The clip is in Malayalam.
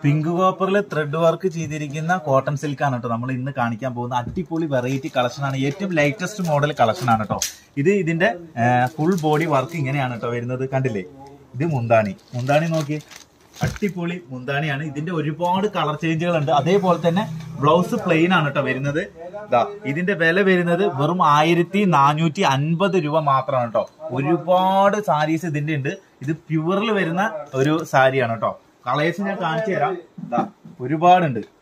പിങ്ക് കോപ്പറിൽ ത്രെഡ് വർക്ക് ചെയ്തിരിക്കുന്ന കോട്ടൺ സിൽക്ക് ആണ് കേട്ടോ നമ്മൾ ഇന്ന് കാണിക്കാൻ പോകുന്ന അടിപൊളി വെറൈറ്റി കളക്ഷൻ ആണ് ഏറ്റവും ലേറ്റസ്റ്റ് മോഡൽ കളക്ഷൻ ആണ് കേട്ടോ ഇത് ഇതിന്റെ ഫുൾ ബോഡി വർക്ക് ഇങ്ങനെയാണ് കേട്ടോ വരുന്നത് കണ്ടില്ലേ ഇത് മുന്താണി മുന്താണി നോക്കി അടിപൊളി മുന്താണിയാണ് ഇതിന്റെ ഒരുപാട് കളർ ചേഞ്ചുകൾ ഉണ്ട് അതേപോലെ തന്നെ ബ്ലൗസ് പ്ലെയിൻ ആണ് കേട്ടോ വരുന്നത് ദാ ഇതിന്റെ വില വരുന്നത് വെറും ആയിരത്തി നാനൂറ്റി അൻപത് രൂപ മാത്രമാണ് കേട്ടോ ഒരുപാട് സാരീസ് ഇതിന്റെ ഉണ്ട് ഇത് പ്യുവറിൽ വരുന്ന ഒരു സാരിയാണ് കേട്ടോ കളേഴ്സ് ഞാൻ കാണിച്ചു തരാം ദാ ഒരുപാടുണ്ട്